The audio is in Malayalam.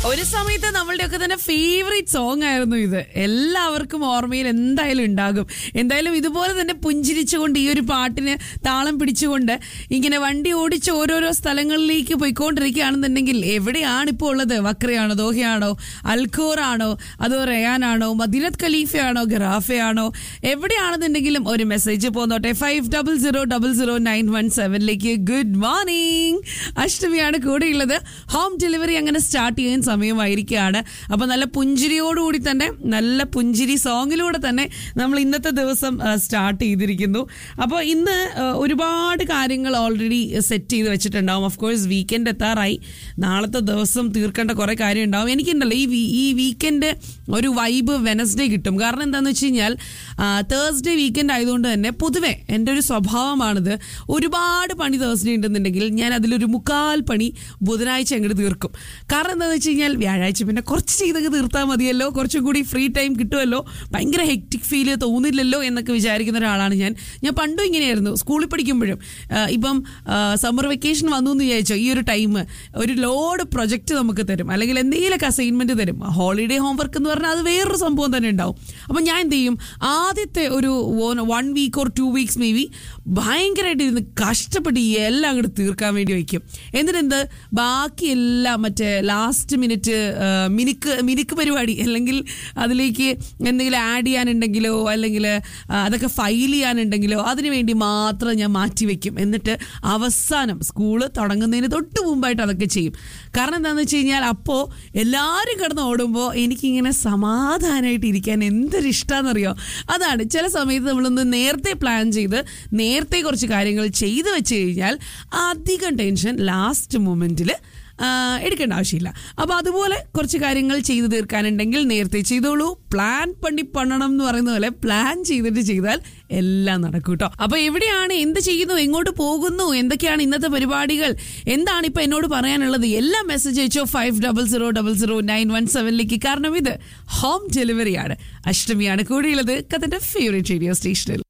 ഒരു സമയത്ത് നമ്മളുടെയൊക്കെ തന്നെ ഫേവറേറ്റ് സോങ് ആയിരുന്നു ഇത് എല്ലാവർക്കും ഓർമ്മയിൽ എന്തായാലും ഉണ്ടാകും എന്തായാലും ഇതുപോലെ തന്നെ പുഞ്ചിരിച്ചുകൊണ്ട് ഈ ഒരു പാട്ടിന് താളം പിടിച്ചുകൊണ്ട് ഇങ്ങനെ വണ്ടി ഓടിച്ച് ഓരോരോ സ്ഥലങ്ങളിലേക്ക് പോയിക്കൊണ്ടിരിക്കുകയാണെന്നുണ്ടെങ്കിൽ എവിടെയാണ് ഇപ്പോൾ ഉള്ളത് വക്രയാണോ ദോഹയാണോ അൽഖോറാണോ അതോ റയാനാണോ മദിനത്ത് ഖലീഫയാണോ ഗറാഫയാണോ എവിടെയാണെന്നുണ്ടെങ്കിലും ഒരു മെസ്സേജ് പോന്നോട്ടെ five double zero double zero nine one സെവനിലേക്ക് ഗുഡ് മോർണിംഗ് അഷ്ടമിയാണ് കൂടെയുള്ളത് ഹോം ഡെലിവറി അങ്ങനെ സ്റ്റാർട്ട് ചെയ്യാൻ സമയമായിരിക്കുകയാണ് അപ്പൊ നല്ല പുഞ്ചിരിയോടുകൂടി തന്നെ നല്ല പുഞ്ചിരി സോങ്ങിലൂടെ തന്നെ നമ്മൾ ഇന്നത്തെ ദിവസം സ്റ്റാർട്ട് ചെയ്തിരിക്കുന്നു അപ്പോൾ ഇന്ന് ആ, ഒരുപാട് കാര്യങ്ങൾ ഓൾറെഡി സെറ്റ് ചെയ്ത് വെച്ചിട്ടുണ്ടാവും ഓഫ് കോഴ്സ് വീക്കെൻഡ് എത്താറായി നാളത്തെ ദിവസം തീർക്കേണ്ട കുറെ കാര്യം ഉണ്ടാവും എനിക്കുണ്ടല്ലോ ഈ വീ- ഈ വീക്കെൻഡ് ഒരു വൈബ് വെനസ്ഡേ കിട്ടും കാരണം എന്താണെന്ന് വെച്ച് കഴിഞ്ഞാൽ തേഴ്സ്ഡേ വീക്കെൻഡ് ആയതുകൊണ്ട് തന്നെ പൊതുവെ എൻ്റെ ഒരു സ്വഭാവമാണിത് ഒരുപാട് പണി തേഴ്സ്ഡേ ഉണ്ടെന്നുണ്ടെങ്കിൽ ഞാൻ അതിലൊരു മുക്കാൽ പണി ബുധനാഴ്ച അങ്ങോട്ട് തീർക്കും കാരണം എന്താണെന്ന് വെച്ച് കഴിഞ്ഞാൽ വ്യാഴാഴ്ച പിന്നെ കുറച്ച് ചെയ്തൊക്കെ തീർത്താൽ മതിയല്ലോ കുറച്ചും കൂടി ഫ്രീ ടൈം കിട്ടുമല്ലോ ഭയങ്കര ഹെക്ടിക് ഫീൽ തോന്നില്ലല്ലോ എന്നൊക്കെ വിചാരിക്കുന്ന ഒരാളാണ് ഞാൻ ഞാൻ പണ്ടും ഇങ്ങനെയായിരുന്നു സ്കൂളിൽ പഠിക്കുമ്പോഴും ആ, ഇപ്പം സമ്മർ വെക്കേഷൻ വന്നു എന്ന് വിചാരിച്ചോ ഈ ഒരു ടൈം ഒരു ലോഡ് പ്രൊജക്റ്റ് നമുക്ക് തരും അല്ലെങ്കിൽ എന്തെങ്കിലുമൊക്കെ അസൈൻമെന്റ് തരും ഹോളിഡേ ഹോംവർക്ക് എന്ന് പറഞ്ഞാൽ അത് വേറൊരു സംഭവം തന്നെ ഉണ്ടാവും അപ്പം ഞാൻ എന്ത് ചെയ്യും ആദ്യത്തെ ഒരു one week or two weeks may be ഭയങ്കരമായിട്ട് ഇരുന്ന് കഷ്ടപ്പെട്ട് ഈ എല്ലാം അങ്ങോട്ട് തീർക്കാൻ വേണ്ടി വയ്ക്കും എന്നിട്ടെന്ത് ബാക്കി എല്ലാം മറ്റേ ലാസ്റ്റ് മിനിറ്റ് മിനുക്ക് മിനുക്ക് പരിപാടി അല്ലെങ്കിൽ അതിലേക്ക് എന്തെങ്കിലും ആഡ് ചെയ്യാനുണ്ടെങ്കിലോ അല്ലെങ്കിൽ ആ, അതൊക്കെ ഫയൽ ചെയ്യാനുണ്ടെങ്കിലോ അതിനു വേണ്ടി മാത്രം ഞാൻ മാറ്റി വെക്കും എന്നിട്ട് അവസാനം സ്കൂള് തുടങ്ങുന്നതിന് തൊട്ട് മുമ്പായിട്ട് അതൊക്കെ ചെയ്യും കാരണം എന്താണെന്ന് വെച്ച് കഴിഞ്ഞാൽ അപ്പോൾ എല്ലാവരും കിടന്ന് ഓടുമ്പോൾ എനിക്കിങ്ങനെ സമാധാനമായിട്ട് ഇരിക്കാൻ എന്തൊരു ഇഷ്ടമാണെന്നറിയോ അതാണ് ചില സമയത്ത് നമ്മളൊന്ന് നേരത്തെ പ്ലാൻ ചെയ്ത് നേരത്തെ കുറച്ച് കാര്യങ്ങൾ ചെയ്തു വെച്ച് കഴിഞ്ഞാൽ അധികം ടെൻഷൻ ലാസ്റ്റ് മൊമെന്റിൽ എടുക്കേണ്ട ആവശ്യമില്ല അപ്പൊ അതുപോലെ കുറച്ച് കാര്യങ്ങൾ ചെയ്തു തീർക്കാനുണ്ടെങ്കിൽ നേരത്തെ ചെയ്തോളൂ പ്ലാൻ പണി പണണം എന്ന് പറയുന്ന പോലെ പ്ലാൻ ചെയ്തിട്ട് ചെയ്താൽ എല്ലാം നടക്കും കേട്ടോ അപ്പൊ എവിടെയാണ് എന്ത് ചെയ്യുന്നു എങ്ങോട്ട് പോകുന്നു എന്തൊക്കെയാണ് ഇന്നത്തെ പരിപാടികൾ എന്താണ് ഇപ്പൊ എന്നോട് പറയാനുള്ളത് എല്ലാം മെസ്സേജ് അയച്ചോ five double zero double zero nine one സെവനിലേക്ക് കാരണം ഇത് ഹോം ഡെലിവറിയാണ് അഷ്ടമിയാണ് കൂടിയുള്ളത് കഥന്റെ ഫേവറേറ്റ് റേഡിയോ സ്റ്റേഷനിൽ